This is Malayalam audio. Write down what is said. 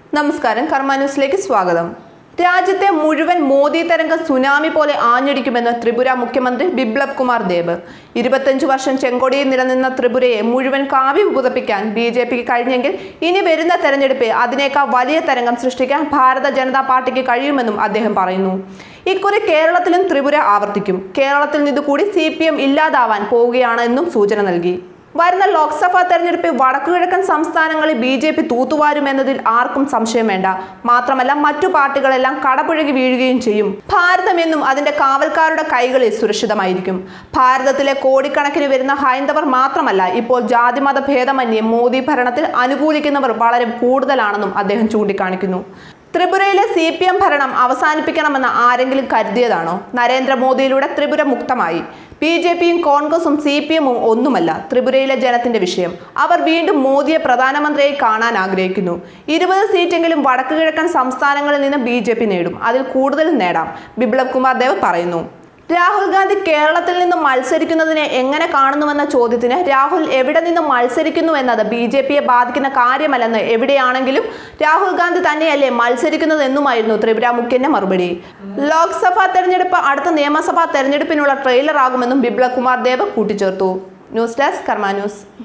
നമസ്കാരം കർമ്മ ന്യൂസിലേക്ക് സ്വാഗതം രാജ്യത്തെ മുഴുവൻ മോദി തരംഗ സുനാമി പോലെ ആഞ്ഞടിക്കുമെന്ന് ത്രിപുര മുഖ്യമന്ത്രി ബിപ്ലബ് കുമാർ ദേബ് ഇരുപത്തഞ്ചു വർഷം ചെങ്കോടിയിൽ നിലനിന്ന ത്രിപുരയെ മുഴുവൻ കാവ്യ പുതപ്പിക്കാൻ ബി ജെ പിക്ക് കഴിഞ്ഞെങ്കിൽ ഇനി വരുന്ന തെരഞ്ഞെടുപ്പിൽ അതിനേക്കാൾ വലിയ തരംഗം സൃഷ്ടിക്കാൻ ഭാരത ജനതാ പാർട്ടിക്ക് കഴിയുമെന്നും അദ്ദേഹം പറയുന്നു ഇക്കുറി കേരളത്തിലും ത്രിപുര ആവർത്തിക്കും കേരളത്തിൽ നിന്നുകൂടി സി പി എം ഇല്ലാതാവാൻ പോവുകയാണ് എന്നും സൂചന നൽകി വരുന്ന ലോക്സഭാ തെരഞ്ഞെടുപ്പിൽ വടക്കുകിഴക്കൻ സംസ്ഥാനങ്ങളിൽ ബി ജെ പി തൂത്തുവാരുമെന്നതിൽ ആർക്കും സംശയം വേണ്ട മാത്രമല്ല മറ്റു പാർട്ടികളെല്ലാം കടപുഴകി വീഴുകയും ചെയ്യും ഭാരതമെന്നും അതിന്റെ കാവൽക്കാരുടെ കൈകളിൽ സുരക്ഷിതമായിരിക്കും ഭാരതത്തിലെ കോടിക്കണക്കിന് വരുന്ന ഹൈന്ദവർ മാത്രമല്ല ഇപ്പോൾ ജാതിമത ഭേദമന്യേ മോദി ഭരണത്തിൽ അനുകൂലിക്കുന്നവർ വളരെ കൂടുതലാണെന്നും അദ്ദേഹം ചൂണ്ടിക്കാണിക്കുന്നു ത്രിപുരയിലെ സി പി എം ഭരണം അവസാനിപ്പിക്കണമെന്ന് ആരെങ്കിലും കരുതിയതാണോ നരേന്ദ്രമോദിയിലൂടെ ത്രിപുര മുക്തമായി ബി ജെ പിയും കോൺഗ്രസും സി പി എമ്മും ഒന്നുമല്ല ത്രിപുരയിലെ ജനത്തിന്റെ വിഷയം അവർ വീണ്ടും മോദിയെ പ്രധാനമന്ത്രിയായി കാണാൻ ആഗ്രഹിക്കുന്നു ഇരുപത് സീറ്റെങ്കിലും വടക്കു കിഴക്കൻ സംസ്ഥാനങ്ങളിൽ നിന്ന് ബി ജെ പി നേടും അതിൽ കൂടുതൽ നേടാം ബിപ്ലബ് കുമാർ ദേവ് പറയുന്നു രാഹുൽ ഗാന്ധി കേരളത്തിൽ നിന്ന് മത്സരിക്കുന്നതിനെ എങ്ങനെ കാണുന്നുവെന്ന ചോദ്യത്തിന് രാഹുൽ എവിടെ നിന്ന് മത്സരിക്കുന്നു എന്നത് ബി ജെ പിയെ ബാധിക്കുന്ന കാര്യമല്ലെന്ന് എവിടെയാണെങ്കിലും രാഹുൽ ഗാന്ധി തന്നെയല്ലേ മത്സരിക്കുന്നതെന്നുമായിരുന്നു ത്രിപുര മുഖ്യന്റെ മറുപടി ലോക്സഭാ തെരഞ്ഞെടുപ്പ് അടുത്ത നിയമസഭാ തെരഞ്ഞെടുപ്പിനുള്ള ട്രെയിലർ ആകുമെന്നും ബിപ്ലബ് കുമാർ ദേവ് കൂട്ടിച്ചേർത്തു ന്യൂസ് ഡെസ്ക് കർമ്മ ന്യൂസ്